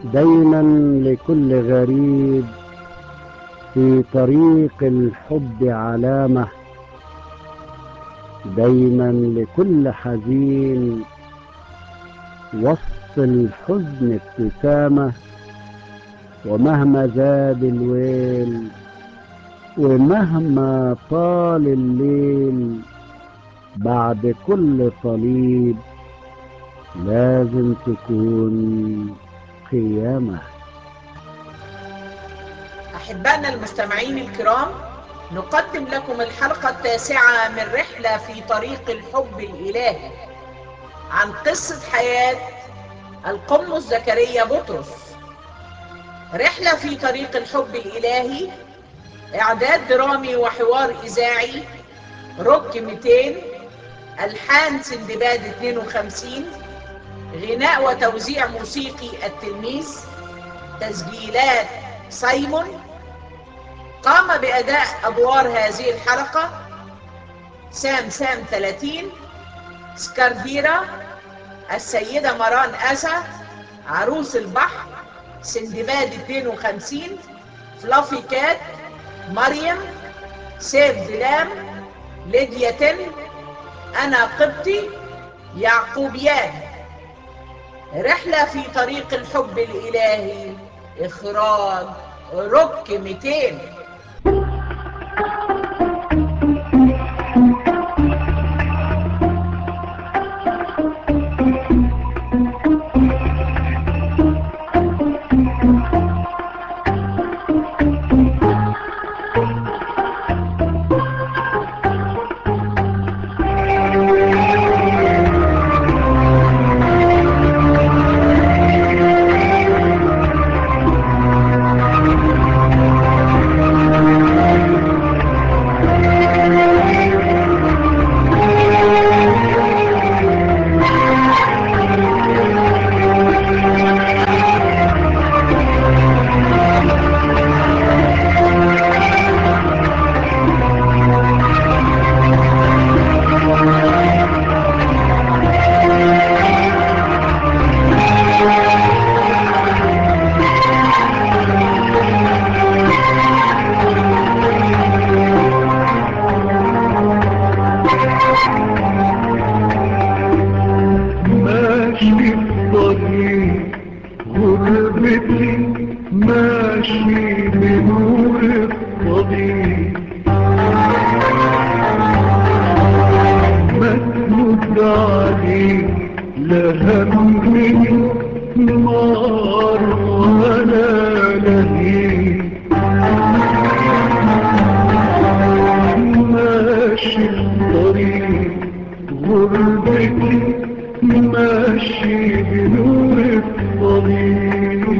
دايما لكل غريب في طريق الحب علامة دايما لكل حزين وسط الحزن ابتسامة ومهما زاد الويل ومهما طال الليل بعد كل صليب لازم تكون قيامة أحبائنا المستمعين الكرام نقدم لكم الحلقة التاسعة من رحلة في طريق الحب الإلهي عن قصة حياة القمص زكريا بطرس رحلة في طريق الحب الإلهي إعداد درامي وحوار إذاعي روك 200 ألحان سندباد 52 غناء وتوزيع موسيقي التلميذ تسجيلات سايمون قام بأداء أدوار هذه الحلقة سام سام 30 سكارديرا السيدة مران أسا عروس البحر سندباد 52 فلافي كات مريم سيف دلام ليديا تن أنا قبطي يعقوبيان رحلة في طريق الحب الإلهي إخراج روك 200 ماشي في طريق غربتي ماشي بنور الطريق مسند عليك لا همي نار ولا لهيب ماشي الطريق غربتي ماشي بنور الطريق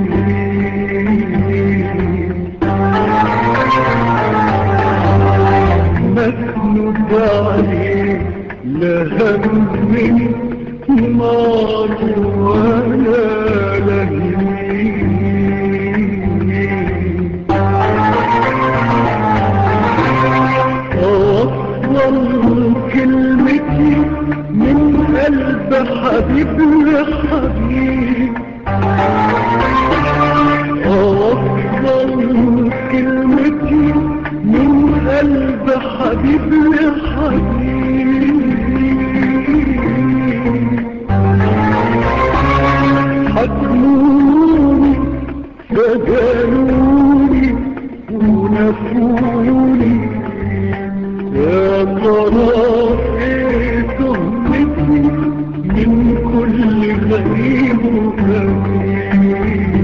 مسند عليك لا همي نار ولا لهيب أوصل كلمتي من قلب حبيب لحبيب أوصل كلمتي من قلب حبيب لحبيب حكموني فجلوني ونفوني يا ترى ايه تهمتي من كل غريب وغريب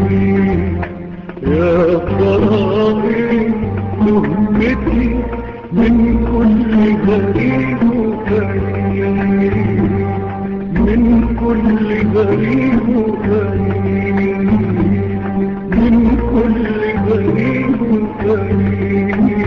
يا ترى ايه تهمتي من كل غريب وغريب من كل غريب وغريب من كل غريب وغريب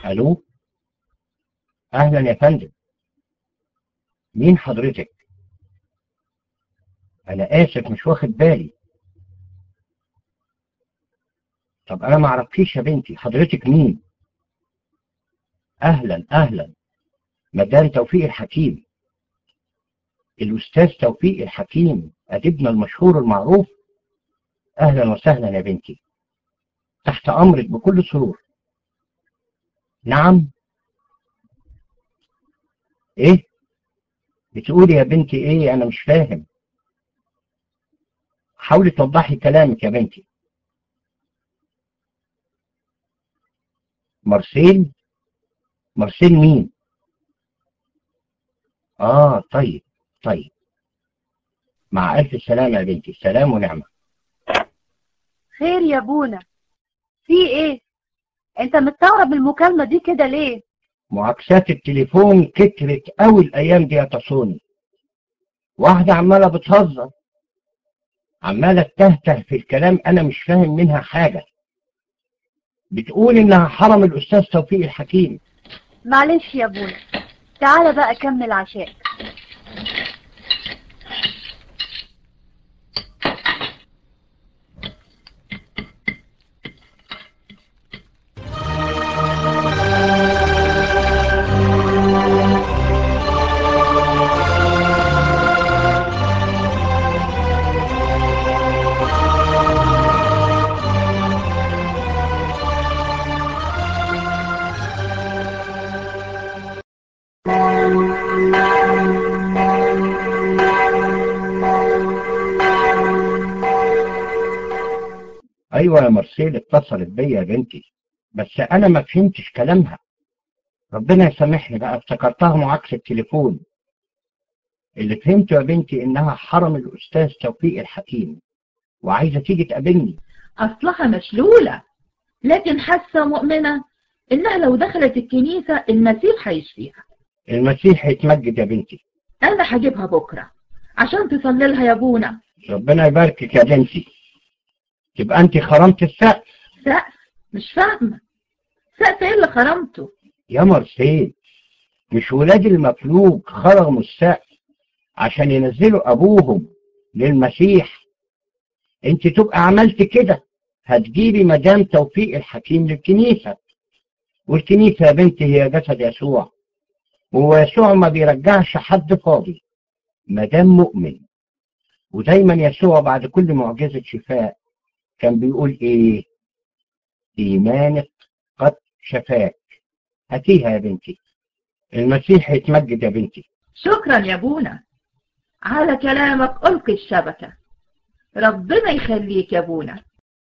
الو اهلا يا فندم مين حضرتك انا اسف مش واخد بالي طب انا ما اعرفكيش يا بنتي حضرتك مين اهلا اهلا مدام توفيق الحكيم الاستاذ توفيق الحكيم اديبنا المشهور المعروف اهلا وسهلا يا بنتي تحت امرك بكل سرور نعم ايه بتقولي يا بنتي ايه انا مش فاهم حاولي توضحي كلامك يا بنتي مارسيل مارسيل مين اه طيب طيب مع الف سلامة يا بنتي سلام ونعمة خير يا بونا في ايه انت مستغرب المكالمة دي كده ليه معاكسات التليفون كترت قوي الايام دي يا تصوني واحدة عمالة بتهزر عمالة تهته في الكلام انا مش فاهم منها حاجة بتقول انها حرم الاستاذ توفيق الحكيم معلش يا بونا تعالى بقى كمل عشاء ايوه يا مارسيل اتصلت بيا يا بنتي بس انا ما فهمتش كلامها ربنا يسامحني بقى افتكرتها معاكسة تليفون اللي فهمته يا بنتي انها حرم الاستاذ توفيق الحكيم وعايزة تيجي تقابلني أصلها مشلولة لكن حاسة مؤمنة إنها لو دخلت الكنيسة المسيح هيشفيها المسيح يتمجد يا بنتي أنا هجيبها بكرة عشان تصلي لها يا أبونا ربنا يباركك يا بنتي تبقى انت خرمت السقف سقف مش فاهمة سقف إيه اللي خرمته يا مرسيل مش ولاد المفلوج خرموا السقف عشان ينزلوا ابوهم للمسيح انت تبقى عملت كده هتجيبي مدام توفيق الحكيم للكنيسة والكنيسة يا بنتي هي جسد يسوع ويسوع ما بيرجعش حد فاضي مدام مؤمن ودايما يسوع بعد كل معجزة شفاء كان بيقول ايه ايمانك قد شفاك هاتيها يا بنتي المسيح يتمجد يا بنتي شكرا يا أبونا على كلامك ألقي الشبكة ربنا يخليك يا أبونا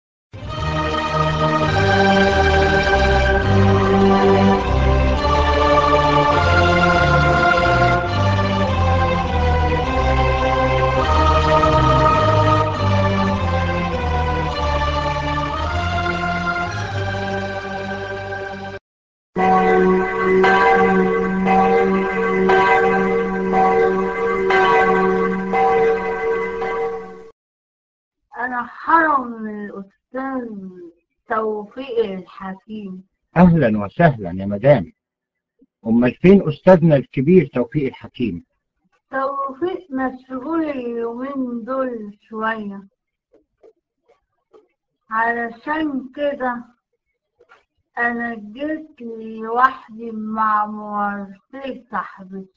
أنا حرم من الأستاذ توفيق الحكيم اهلا وسهلا يا مدام امال فين استاذنا الكبير توفيق الحكيم توفيق مشغول اليومين دول شوية علشان كده أنا جيت لوحدي مع مرتي صاحبتي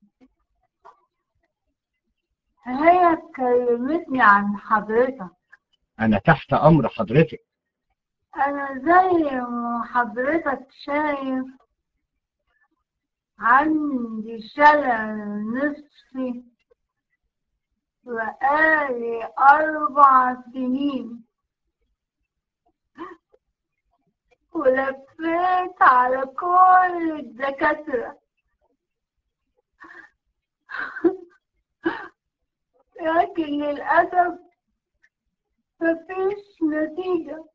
هي كلمتني عن حضرتك انا تحت امر حضرتك أنا زي ما حضرتك شايف عندي شلل نصفي بقالي أربع سنين ولفيت على كل الدكاترة لكن للأسف مفيش نتيجة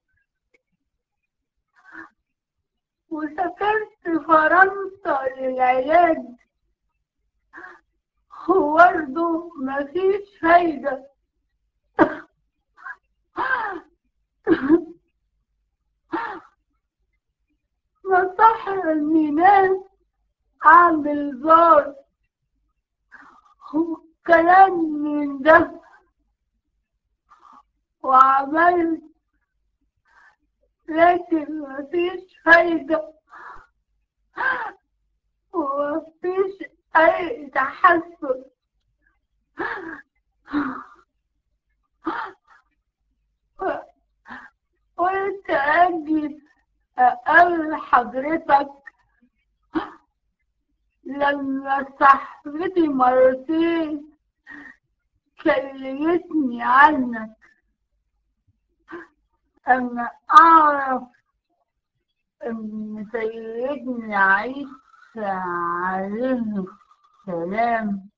وسافرت فرنسا للعلاج وبرضه مفيش فايدة مصحة أرمي ناس أعمل زار وكلام من ده وعملت لكن مفيش فايدة ومفيش أي تحسن قلت أجي أقابل حضرتك لما صاحبتي مرتين كلمتني عنك أنا أعرف إن سيدنا عيسى عليه السلام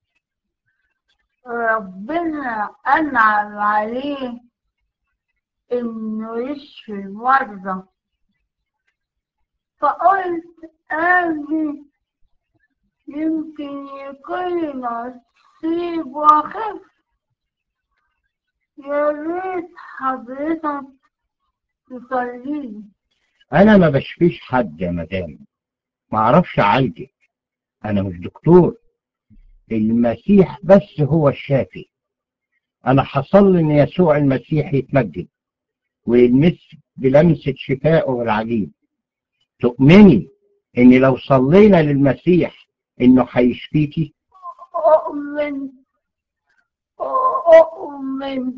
ربنا أنعم عليه إنه يشفي المرضى فقلت آجي يمكن يكون نصيب وخف يا ريت حضرتك تصليلي انا ما بشفيش حد يا مدام ما اعرفش اعالجك انا مش دكتور المسيح بس هو الشافي انا حصل لي ان يسوع المسيح يتمجد ويلمس بلمسة شفائه العجيب تؤمني ان لو صلينا للمسيح انه هيشفيكي أؤمن أؤمن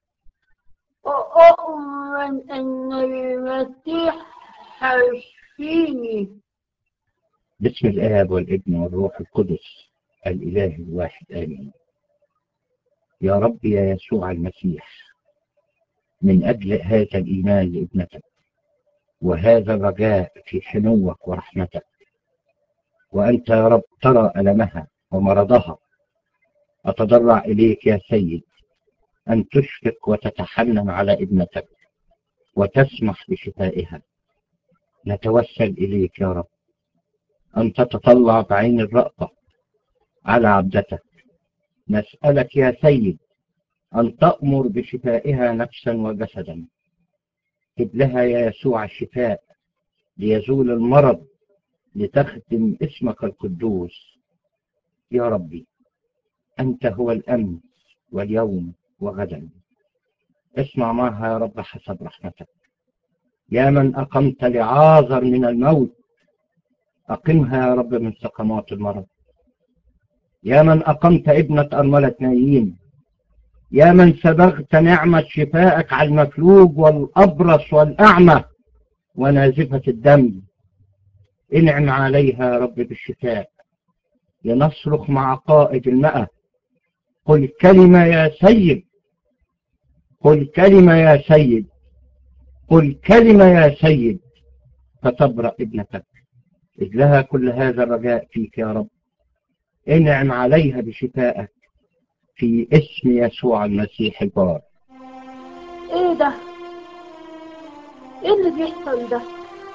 أؤمن أن المسيح هيشفيني باسم الآب والابن والروح القدس الإله الواحد آمين يا رب يا يسوع المسيح من أجل هذا الإيمان لابنتك وهذا الرجاء في حنوك ورحمتك وأنت يا رب ترى ألمها ومرضها أتضرع إليك يا سيد أن تشفق وتتحنن على ابنتك وتسمح بشفائها نتوسل إليك يا رب أن تتطلع بعين الرأفة على عبدتك نسألك يا سيد أن تأمر بشفائها نفسا وجسدا هب لها يا يسوع الشفاء ليزول المرض لتخدم اسمك القدوس يا ربي أنت هو الأمن واليوم وغدا اسمع معها يا رب حسب رحمتك يا من أقمت لعازر من الموت أقمها يا رب من سقمات المرض يا من أقمت ابنة أرملة نايين يا من سبغت نعمة شفائك على المفلوج والأبرص والأعمى ونازفة الدم انعم عليها يا رب بالشفاء لنصرخ مع قائد المأة قل كلمة يا سيد قل كلمة يا سيد قل كلمة يا سيد فتبرأ ابنتك إذ لها كل هذا الرجاء فيك يا رب انعم عليها بشفائك في اسم يسوع المسيح البار ايه ده ايه اللي بيحصل ده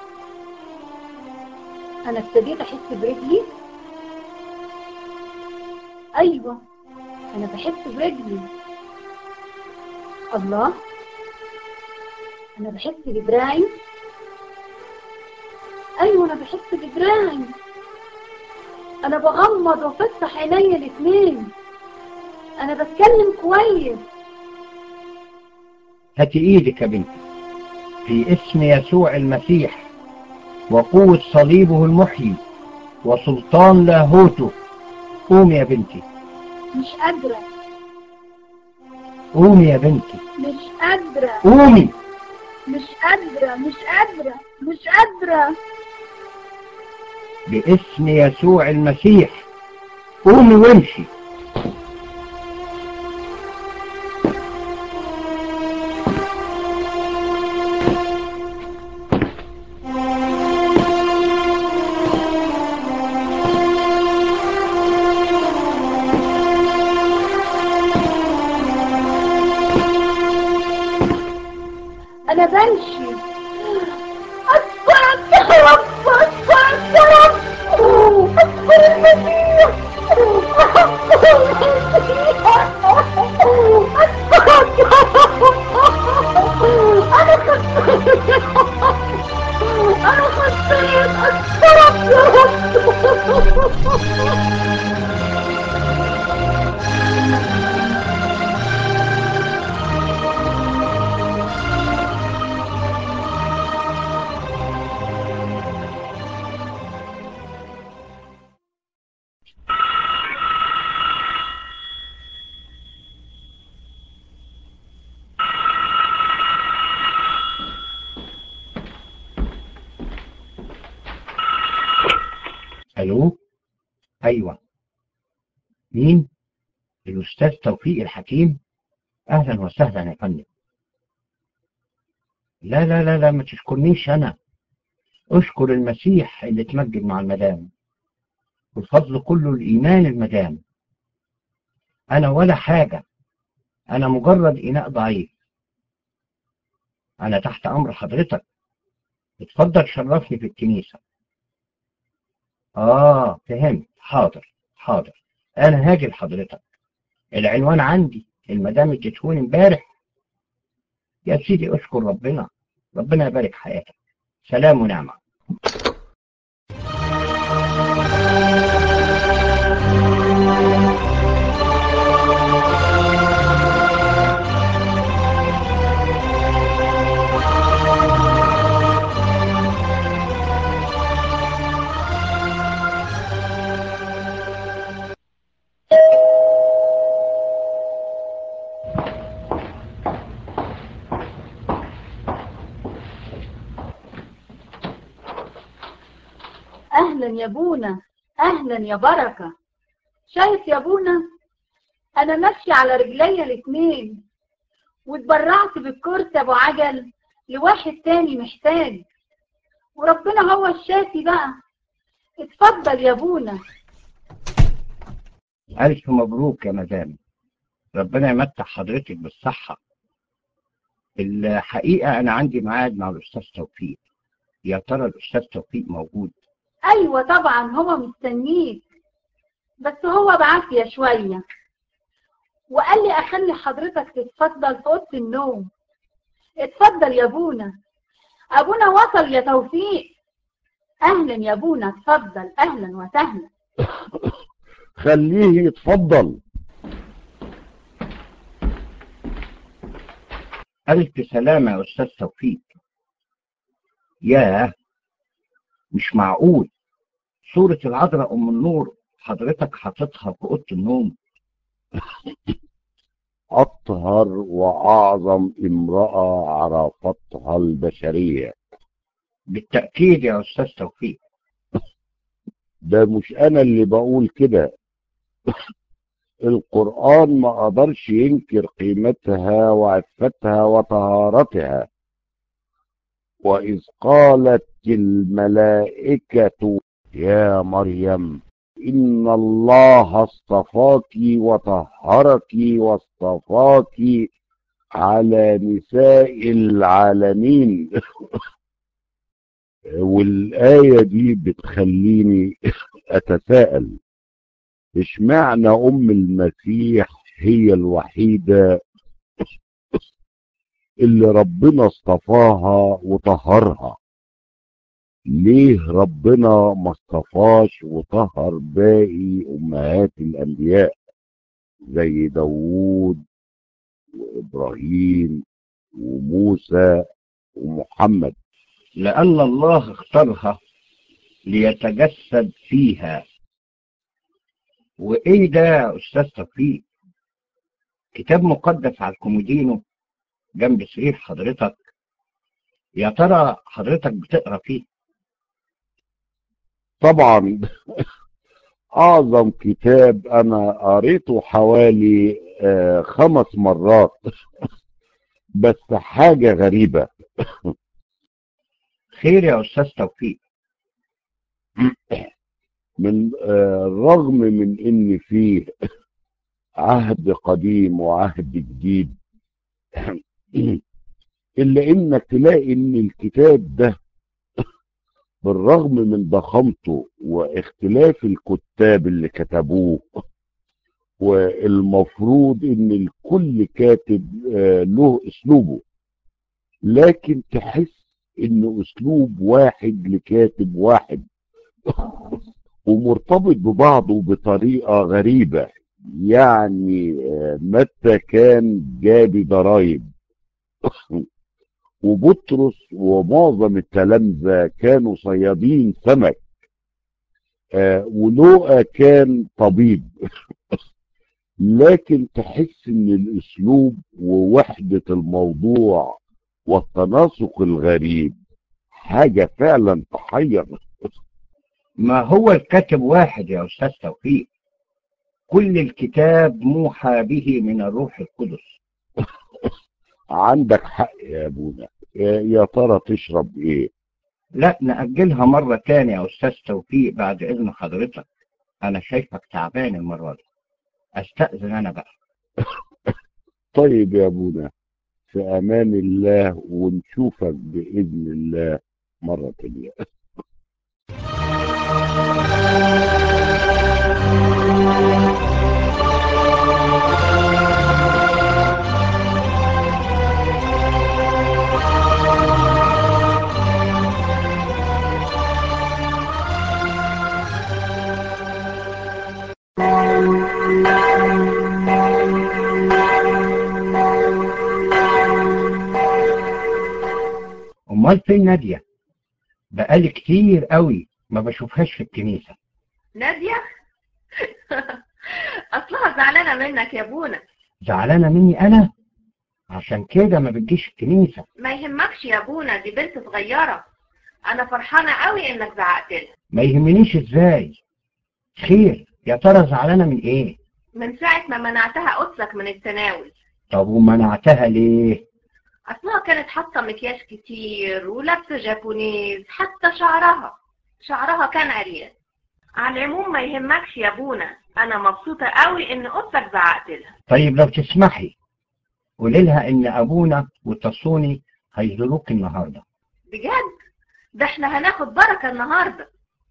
انا ابتديت احس برجلي ايوه انا بحس برجلي الله انا بحس بدراعي ايوه انا بحس بدراعي انا بغمض وافتح عينيا الاتنين انا بتكلم كويس هاتي ايدك يا بنتي في اسم يسوع المسيح وقوة صليبه المحيي وسلطان لاهوته قومي يا بنتي مش قادرة قومي يا بنتي مش قادرة قومي مش قادرة مش قادرة مش قادرة باسم يسوع المسيح قومي وامشي انا بمشي اصبرت يا رب اصبرت يا رب اصبر المسيح اصبر المسيح اصبرت يا رب انا خسرت انا خسرت اصبرت ايوه مين الاستاذ توفيق الحكيم اهلا وسهلا يا فندم لا لا لا لا ما تشكرنيش انا اشكر المسيح اللي اتمجد مع المدام والفضل كله الايمان المدام انا ولا حاجه انا مجرد اناء ضعيف انا تحت امر حضرتك اتفضل شرفني في الكنيسه اه فهمت حاضر حاضر انا هاجي لحضرتك العنوان عندي المدام اديتهوني امبارح يا سيدي اشكر ربنا ربنا يبارك حياتك سلام ونعمه اهلا يا بونا اهلا يا بركة شايف يا بونا انا ماشية على رجليا الاتنين واتبرعت بالكرسي ابو عجل لواحد تاني محتاج وربنا هو الشافي بقى اتفضل يا بونا الف مبروك يا مدام ربنا يمتع حضرتك بالصحه الحقيقه انا عندي ميعاد مع الاستاذ توفيق يا ترى الاستاذ توفيق موجود ايوه طبعا هو مستنيك بس هو بعافية شوية وقال لي اخلي حضرتك تتفضل في اوضه النوم اتفضل يا ابونا ابونا وصل يا توفيق اهلا يا ابونا اتفضل اهلا وسهلا خليه يتفضل الف سلامه يا استاذ توفيق ياه مش معقول صورة العذراء أم النور حضرتك حاططها في أوضة النوم أطهر وأعظم امرأة عرفتها البشرية بالتأكيد يا أستاذ توفيق ده مش أنا اللي بقول كده القرآن ما قدرش ينكر قيمتها وعفتها وطهارتها وإذ قالت الملائكة يا مريم إن الله اصطفاك وطهرك واصطفاك على نساء العالمين والآية دي بتخليني أتساءل اشمعنى أم المسيح هي الوحيدة اللي ربنا اصطفاها وطهرها ليه ربنا ما اصطفاش وطهر باقي امهات الانبياء زي داوود وابراهيم وموسى ومحمد لأن الله اختارها ليتجسد فيها وإيه ده يا أستاذ توفيق كتاب مقدس على الكومودينو جنب سرير حضرتك يا ترى حضرتك بتقرا فيه طبعا اعظم كتاب انا قريته حوالي آه، خمس مرات بس حاجة غريبة خير يا أستاذ توفيق من آه، الرغم من ان فيه عهد قديم وعهد جديد الا انك تلاقي ان الكتاب ده بالرغم من ضخامته واختلاف الكتاب اللي كتبوه والمفروض ان الكل كاتب آه، له اسلوبه لكن تحس انه اسلوب واحد لكاتب واحد ومرتبط ببعضه بطريقة غريبة يعني آه، متى كان جابي ضرايب وبطرس ومعظم التلامذة كانوا صيادين سمك آه، ولوقا كان طبيب لكن تحس ان الاسلوب ووحدة الموضوع والتناسق الغريب حاجة فعلا تحير ما هو الكاتب واحد يا أستاذ توفيق كل الكتاب موحى به من الروح القدس عندك حق يا ابونا يا يا ترى تشرب ايه لا نأجلها مرة تانية يا أستاذ توفيق بعد إذن حضرتك أنا شايفك تعبان المرة دي أستأذن أنا بقى طيب يا ابونا في امان الله ونشوفك باذن الله مرة تانية أمال فين نادية بقالي كتير قوي ما بشوفهاش في الكنيسة نادية اصلها زعلانة منك يا بونا زعلانة مني أنا عشان كده ما بتجيش الكنيسة ما يهمكش يا بونا دي بنت صغيرة انا فرحانة قوي انك زعقت لها ما يهمنيش إزاي خير يا ترى زعلانة من إيه من ساعة ما منعتها قدسك من التناول طب ومنعتها ليه اصلها كانت حاطة مكياج كتير ولابسة جابونيز حتى شعرها شعرها كان عريان على العموم ما يهمكش يا بونا انا مبسوطة قوي ان قدسك زعقت لها طيب لو تسمحي قولي لها إن أبونا وتصوني هيزوروك النهاردة بجد ده احنا هناخد بركة النهاردة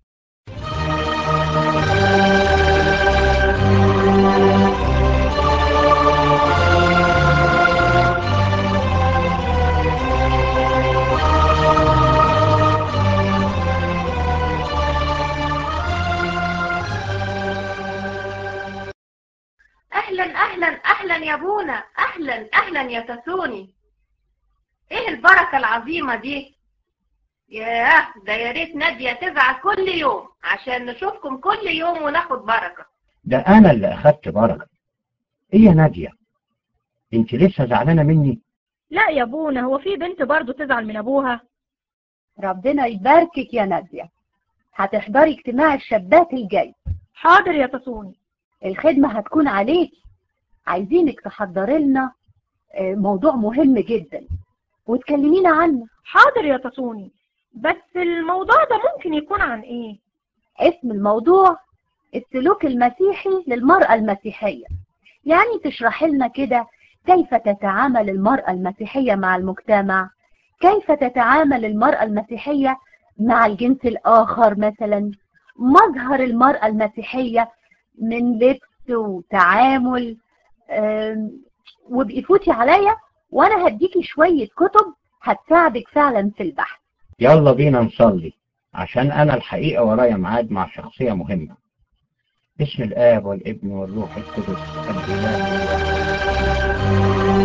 اهلا اهلا اهلا يا بونا اهلا اهلا يا تسوني ايه البركة العظيمة دي ياه ده يا ريت نادية تزعل كل يوم عشان نشوفكم كل يوم وناخد بركة ده أنا اللي أخدت بركة إيه يا نادية أنت لسه زعلانة مني لا يا ابونا هو في بنت برضه تزعل من ابوها ربنا يباركك يا نادية هتحضري اجتماع الشابات الجاي حاضر يا تصوني الخدمة هتكون عليكي عايزينك تحضري لنا آه، موضوع مهم جدا وتكلمينا عنه حاضر يا تصوني بس الموضوع ده ممكن يكون عن ايه اسم الموضوع السلوك المسيحي للمرأة المسيحية يعني تشرح لنا كده كيف تتعامل المرأة المسيحية مع المجتمع كيف تتعامل المرأة المسيحية مع الجنس الآخر مثلا مظهر المرأة المسيحية من لبس وتعامل آم، وابقي فوتي عليا وانا هديكي شوية كتب هتساعدك فعلا في البحث يلا بينا نصلي عشان أنا الحقيقة ورايا ميعاد مع شخصية مهمة باسم الآب والابن والروح القدس الإله الواحد.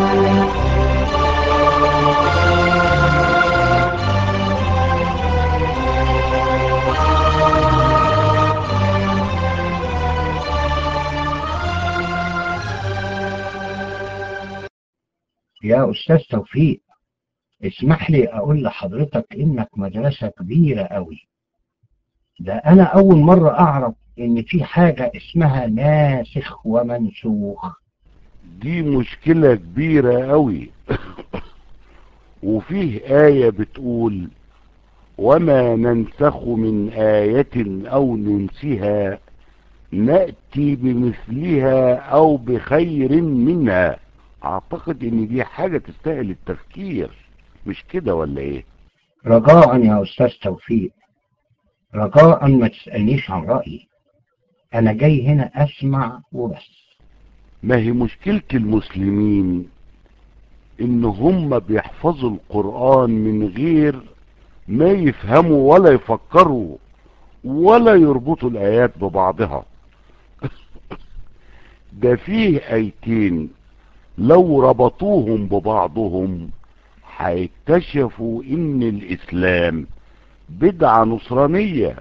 يا أستاذ توفيق اسمح لي أقول لحضرتك إنك مدرسة كبيرة أوي ده أنا أول مرة أعرف إن في حاجة اسمها ناسخ ومنسوخ دي مشكلة كبيرة قوي وفيه آية بتقول وما ننسخ من آية أو ننسها نأتي بمثلها أو بخير منها أعتقد إن دي حاجة تستاهل التفكير مش كده ولا إيه؟ رجاء يا أستاذ توفيق رجاء ما تسألنيش عن رأيي أنا جاي هنا أسمع وبس ما هي مشكلة المسلمين إن هم بيحفظوا القرآن من غير ما يفهموا ولا يفكروا ولا يربطوا الآيات ببعضها ده فيه آيتين لو ربطوهم ببعضهم هيكتشفوا إن الإسلام بدعة نصرانية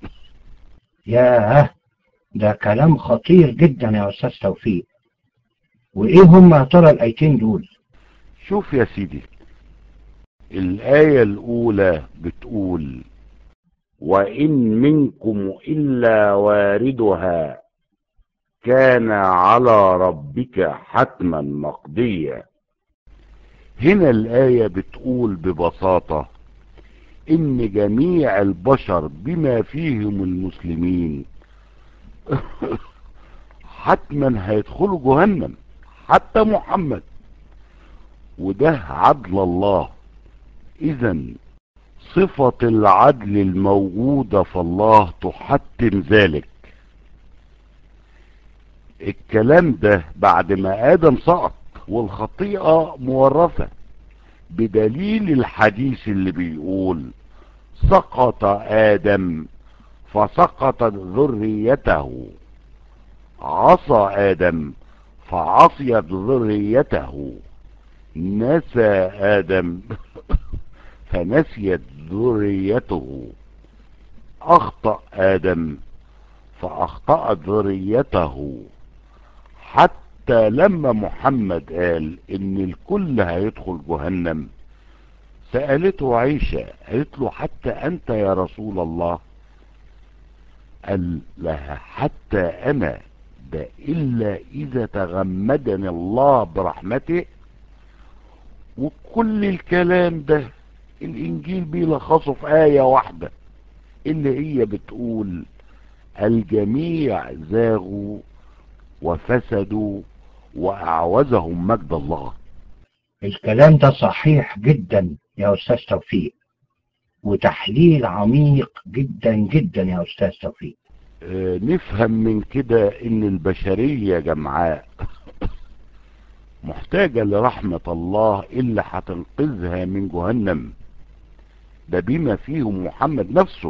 ياه ده كلام خطير جدا يا أستاذ توفيق وإيه هم يا ترى الآيتين دول شوف يا سيدي الآية الأولى بتقول وإن منكم إلا واردها كان على ربك حتما مقضيا هنا الآية بتقول ببساطة إن جميع البشر بما فيهم المسلمين حتما هيدخلوا جهنم حتى محمد وده عدل الله إذا صفة العدل الموجودة في الله تحتم ذلك الكلام ده بعد ما آدم سقط والخطيئة مورثة بدليل الحديث اللي بيقول سقط آدم فسقطت ذريته عصى آدم فعصيت ذريته نسى آدم فنسيت ذريته أخطأ آدم فأخطأت ذريته حتى لما محمد قال إن الكل هيدخل جهنم سألته عيشة قالت له حتى أنت يا رسول الله قال لها حتى أنا ده إلا إذا تغمدني الله برحمته وكل الكلام ده الإنجيل بيلخصه في آية واحدة اللي هي بتقول الجميع زاغوا وفسدوا وأعوزهم مجد الله الكلام ده صحيح جدا يا أستاذ توفيق وتحليل عميق جدا جدا يا أستاذ توفيق آه، نفهم من كده ان البشرية جمعاء محتاجة لرحمة الله اللي هتنقذها من جهنم ده بما فيهم محمد نفسه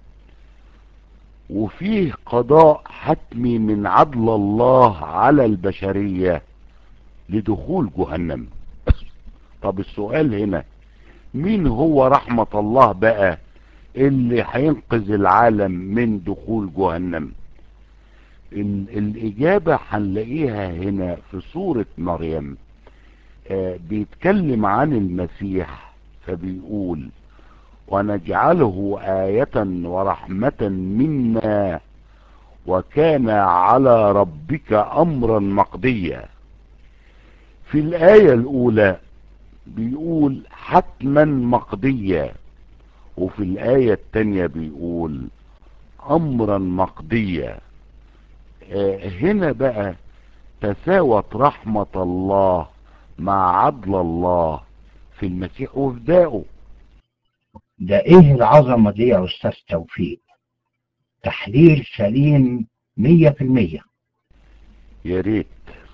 وفيه قضاء حتمي من عدل الله على البشرية لدخول جهنم طب السؤال هنا مين هو رحمة الله بقى اللي هينقذ العالم من دخول جهنم ال- الإجابة هنلاقيها هنا في سورة مريم آه، بيتكلم عن المسيح فبيقول ونجعله آية ورحمة منا وكان على ربك أمرا مقضيا في الآية الأولى بيقول حتما مقضيا وفي الآية التانية بيقول أمرا مقضيا آه، هنا بقى تساوت رحمة الله مع عدل الله في المسيح وفدائه ده ايه العظمة دي يا أستاذ توفيق تحليل سليم مية في المية يا ريت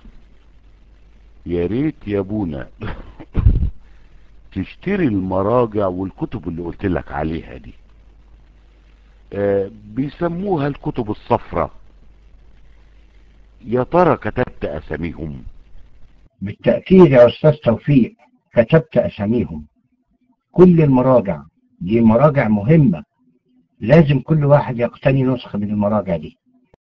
يا ريت يا ابونا تشتري المراجع والكتب اللي قلت لك عليها دي آه بيسموها الكتب الصفراء يا ترى كتبت اساميهم بالتأكيد يا أستاذ توفيق كتبت أساميهم كل المراجع دي مراجع مهمة لازم كل واحد يقتني نسخة من المراجع دي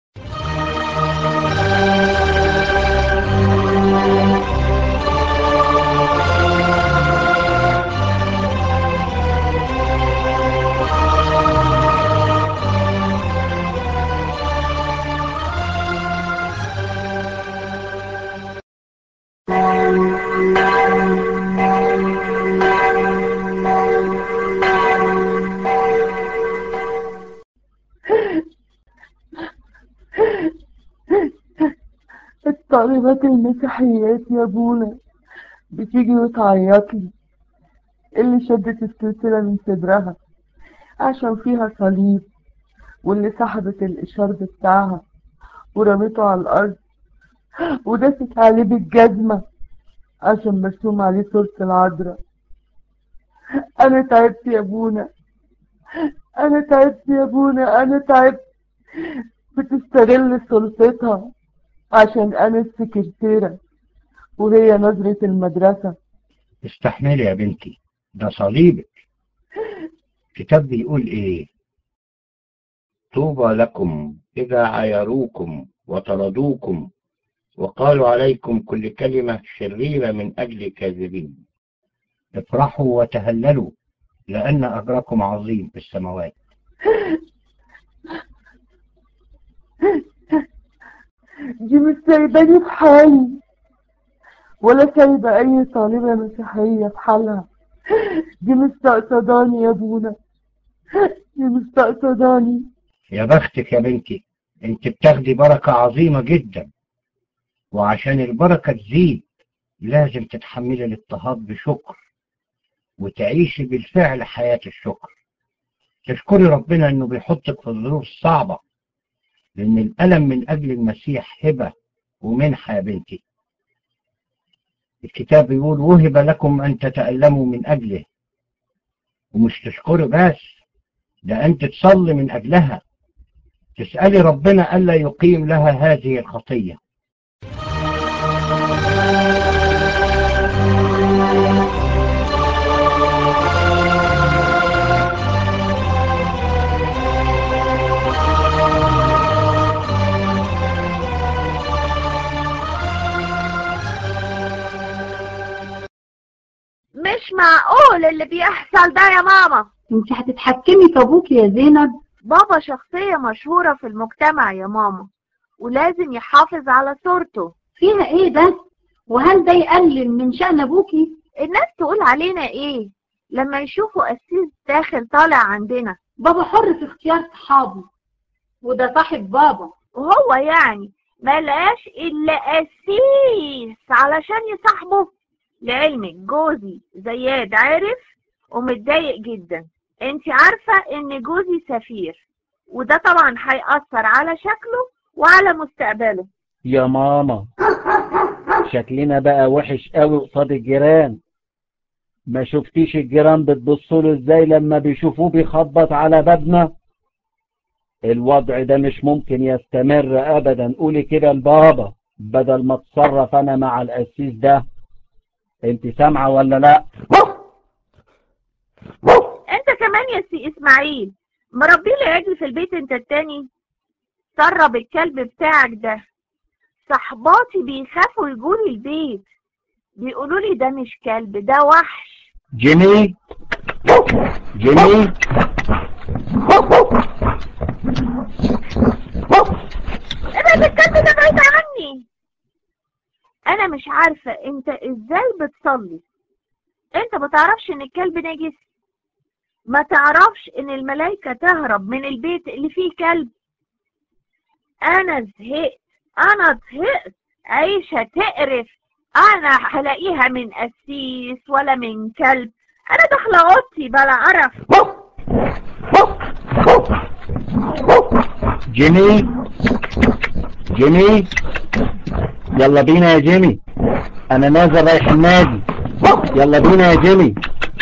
الطالبات المسيحيات يا ابونا بتيجي وتعيط لي اللي شدت السلسلة من صدرها عشان فيها صليب واللي سحبت الإشارب بتاعها ورميته على الأرض ودست عليه بالجزمة عشان مرسوم عليه صورة العذراء أنا تعبت يا ابونا أنا تعبت يا ابونا أنا تعبت بتستغل سلطتها عشان أنا السكرتيرة وهي نظرة المدرسة استحملي يا بنتي ده صليبك كتاب بيقول ايه طوبى لكم إذا عايروكم وطردوكم وقالوا عليكم كل كلمة شريرة من أجل كاذبين افرحوا وتهللوا لأن أجركم عظيم في السماوات دي مش سايباني في حالي ولا سايبة أي طالبة مسيحية في حالها دي مستقصداني يا ابونا دي مستقصداني يا بختك يا بنتي انت بتاخدي بركة عظيمة جدا وعشان البركة تزيد لازم تتحملي الاضطهاد بشكر وتعيشي بالفعل حياة الشكر تشكري ربنا انه بيحطك في الظروف الصعبة لان الألم من اجل المسيح هبة ومنحة يا بنتي الكتاب بيقول وهب لكم ان تتألموا من اجله ومش تشكري بس ده انت تصلي من اجلها تسألي ربنا ألا يقيم لها هذه الخطية مش معقول اللي بيحصل ده يا ماما انت هتتحكمي في ابوك يا زينب بابا شخصية مشهورة في المجتمع يا ماما ولازم يحافظ على صورته فيها ايه ده وهل ده يقلل من شأن ابوكي الناس تقول علينا ايه لما يشوفوا قسيس داخل طالع عندنا بابا حر في اختيار صحابه وده صاحب بابا وهو يعني ما لقاش الا قسيس علشان يصاحبه لعلمك جوزي زياد عارف ومتضايق جدا انت عارفة ان جوزي سفير وده طبعا هيأثر على شكله وعلى مستقبله يا ماما شكلنا بقى وحش قوي قصاد الجيران ما شفتيش الجيران بتبصوا ازاي لما بيشوفوه بيخبط على بابنا الوضع ده مش ممكن يستمر ابدا قولي كده لبابا بدل ما اتصرف انا مع القسيس ده انت سامعه ولا لا انت كمان يا سي اسماعيل مربي لي عجل في البيت انت التاني سرب الكلب بتاعك ده صحباتي بيخافوا يجولي البيت بيقولوا لي ده مش كلب ده وحش جيمي جيمي ابعد الكلب ده بعيد عني انا مش عارفة انت ازاي بتصلي انت ما تعرفش ان الكلب نجس ما تعرفش ان الملايكة تهرب من البيت اللي فيه كلب انا زهقت انا زهقت عيشة تقرف انا هلاقيها من قسيس ولا من كلب انا داخله اوضتي بلا عرف جيمي جيمي يلا بينا يا جيمي انا نازل رايح النادي يلا بينا يا جيمي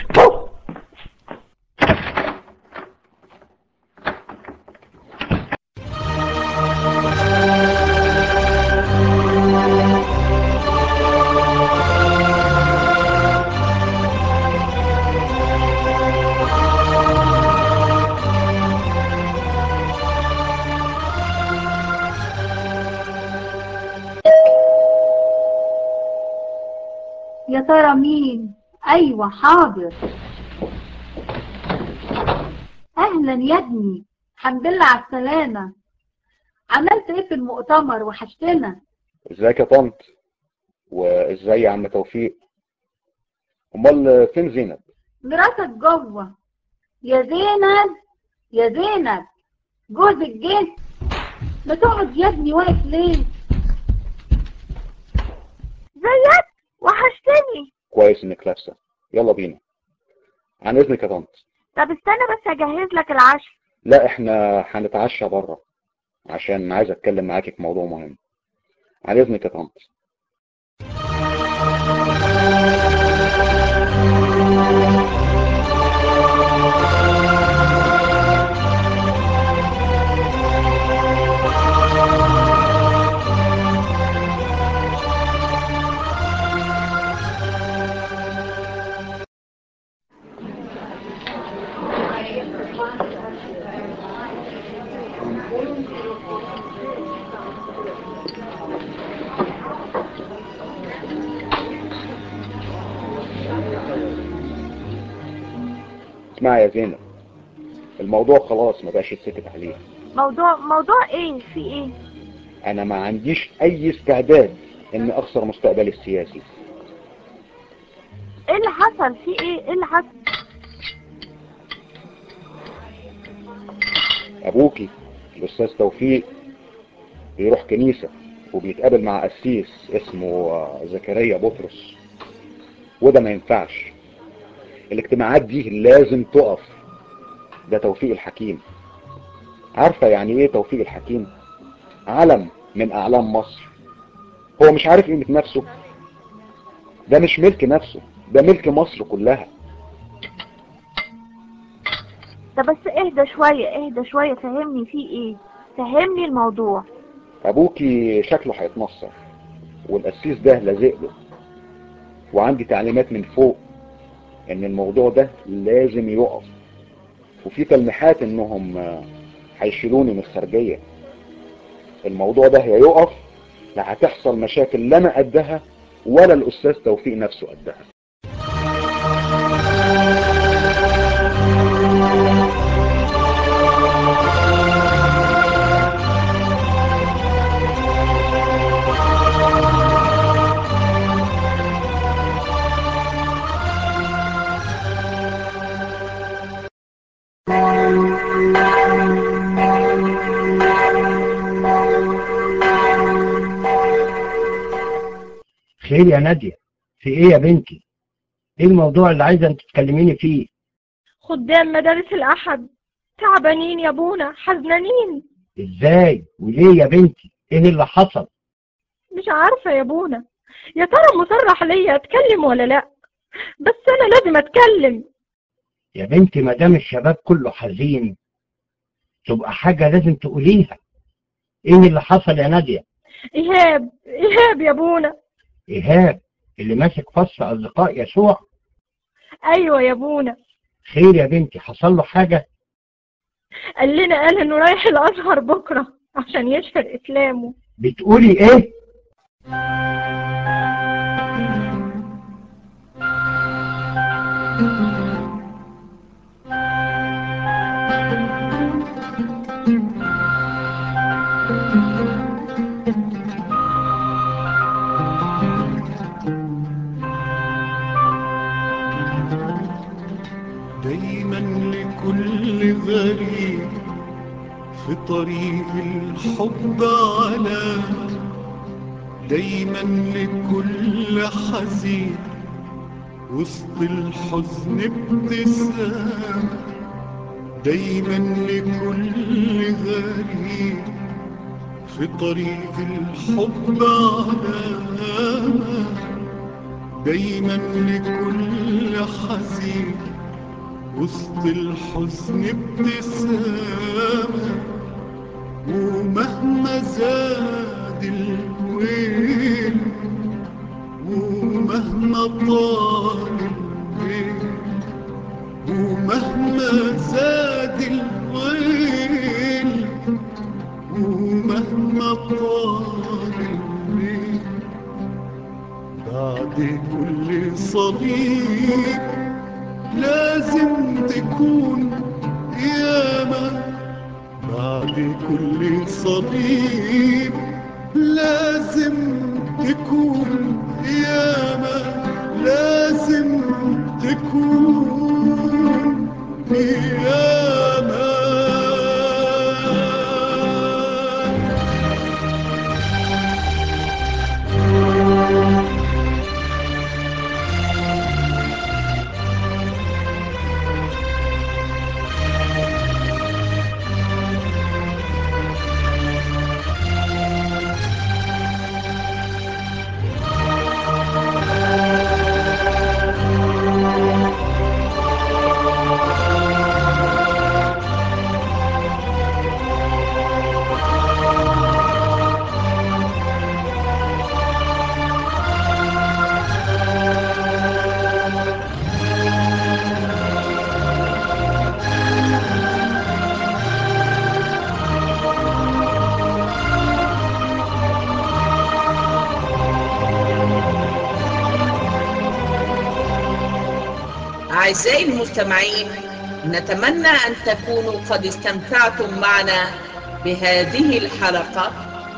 يا ترى مين ايوه حاضر اهلا يا ابني الحمد لله على السلامة عملت ايه في المؤتمر وحشتنا ازيك يا طنط وازاي يا عم توفيق امال فين زينب مراتك جوه يا زينب يا زينب جوزك جه ما تقعد يا ابني واقف ليه زيك وحشتني كويس انك لابسه يلا بينا عن اذنك يا طنط طب استنى بس اجهز لك العشاء لا احنا هنتعشى بره عشان عايز اتكلم معاكي في موضوع مهم عن اذنك يا طنط اسمعي يا زينب الموضوع خلاص ما بقاش يتسكت عليه موضوع موضوع ايه في ايه انا ما عنديش اي استعداد اني اخسر مستقبلي السياسي ايه اللي حصل في ايه ايه اللي حصل ابوكي الاستاذ توفيق بيروح كنيسة وبيتقابل مع قسيس اسمه آه، زكريا بطرس وده ما ينفعش الاجتماعات دي لازم تقف ده توفيق الحكيم عارفة يعني ايه توفيق الحكيم علم من اعلام مصر هو مش عارف قيمة نفسه ده مش ملك نفسه ده ملك مصر كلها ده بس اهدى شوية اهدى شوية فهمني في ايه فهمني الموضوع ابوكي شكله هيتنصر والقسيس ده لازق له وعندي تعليمات من فوق ان الموضوع ده لازم يقف وفي تلميحات انهم آه، هيشيلوني من الخارجية الموضوع ده هيقف لا هتحصل مشاكل لا انا قدها ولا الاستاذ توفيق نفسه قدها خير يا نادية في ايه يا بنتي ايه الموضوع اللي عايزة انت تكلميني فيه خدام مدارس الأحد تعبانين يا ابونا حزنانين ازاي وليه يا بنتي ايه اللي حصل مش عارفة يا ابونا يا ترى مصرح ليا اتكلم ولا لا بس انا لازم اتكلم يا بنتي ما دام الشباب كله حزين تبقى حاجة لازم تقوليها ايه اللي حصل يا نادية ايهاب ايهاب يا ابونا ايهاب اللي ماسك فصل اصدقاء يسوع ايوه يا ابونا خير يا بنتي حصل له حاجة قال لنا قال انه رايح الازهر بكره عشان يشهر اسلامه بتقولي ايه دايما لكل غريب في طريق الحب علامة دايما لكل حزين وسط الحزن ابتسامة دايما لكل غريب في طريق الحب علامة دايما لكل حزين وسط الحزن ابتسامة ومهما زاد الويل ومهما طال الليل ومهما زاد الويل ومهما طال الليل بعد كل صليب لازم تكون قيامة بعد كل صليب لازم تكون قيامة لازم تكون قيامة أعزائي المستمعين نتمنى أن تكونوا قد استمتعتم معنا بهذه الحلقة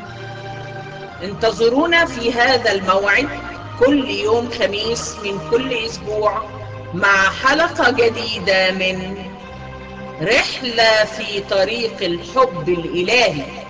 انتظرونا في هذا الموعد كل يوم خميس من كل أسبوع مع حلقة جديدة من رحلة في طريق الحب الإلهي